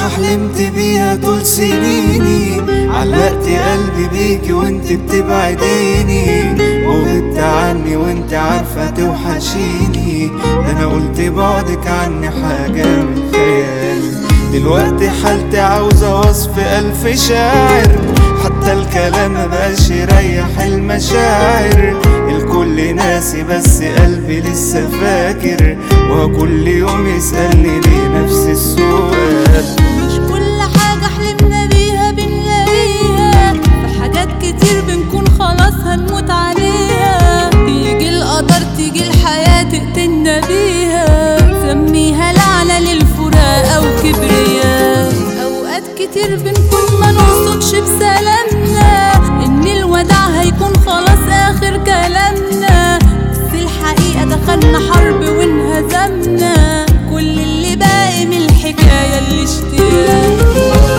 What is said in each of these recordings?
حاجة حلمت بيها طول سنيني علقت قلبي بيكي وانت بتبعديني وغبت عني وانت عارفة توحشيني ده انا قلت بعدك عني حاجة من خيالي دلوقتي حالتي عاوزة وصف ألف شاعر حتى الكلام مبقاش يريح المشاعر الكل ناسي بس قلبي لسه فاكر وكل يوم يسألني ليه نفس السؤال مش كل حاجة حلمنا بيها بنلاقيها في حاجات كتير بنكون خلاص هنموت عليها تيجي القدر تيجي الحياة تقتلنا بيها سميها لعنة للفراق أو كبرياء أوقات كتير بنكون ما نقصدش بسلامنا إن الوداع هيكون خلاص آخر كلامنا بس الحقيقة دخلنا حرب وانهزمنا كل اللي باقي من الحكاية الاشتياق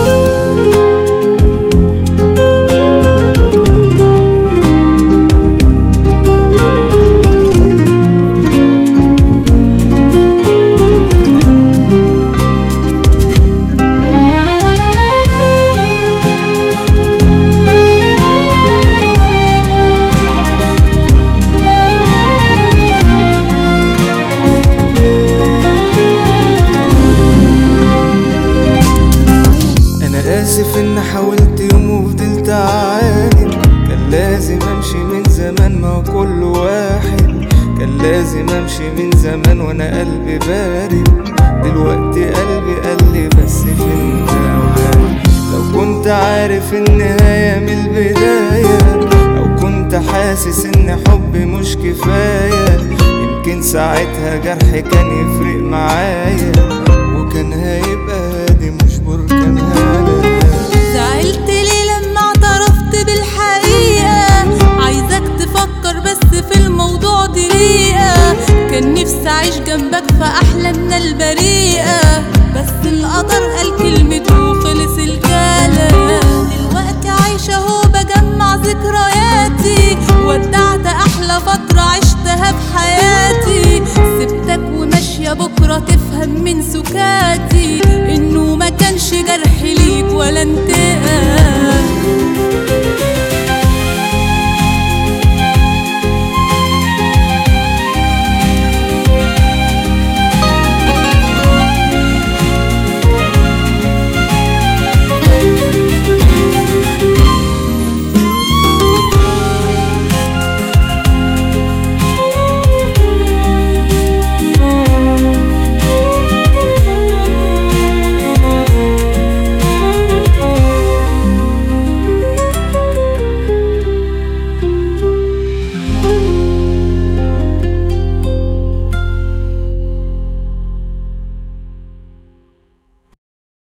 انا اسف ان حاولت يوم وفضلت اعاند كان لازم امشي من زمان ما هو كل واحد كان لازم امشي من زمان وانا قلبي بارد دلوقتي قلبي قال لي بس فين الأوهام لو كنت عارف النهاية من البداية او كنت حاسس ان حبي مش كفاية يمكن ساعتها جرحي كان يفرق معايا وكان هيبقى هادي مش بركان هلا زعلت ليه لما اعترفت بالحقيقة عايزك تفكر بس في الموضوع دقيقة كان نفسي اعيش جنبك في احلامنا البريئة بس القدر قال كلمته وخلص الكلام دلوقتي عايشة اهو بجمع ذكرياتي ودعت احلى فترة عشتها في حياتي سبتك وماشية بكرة تفهم من سكاتي انه ما كانش جرح ليك ولا انت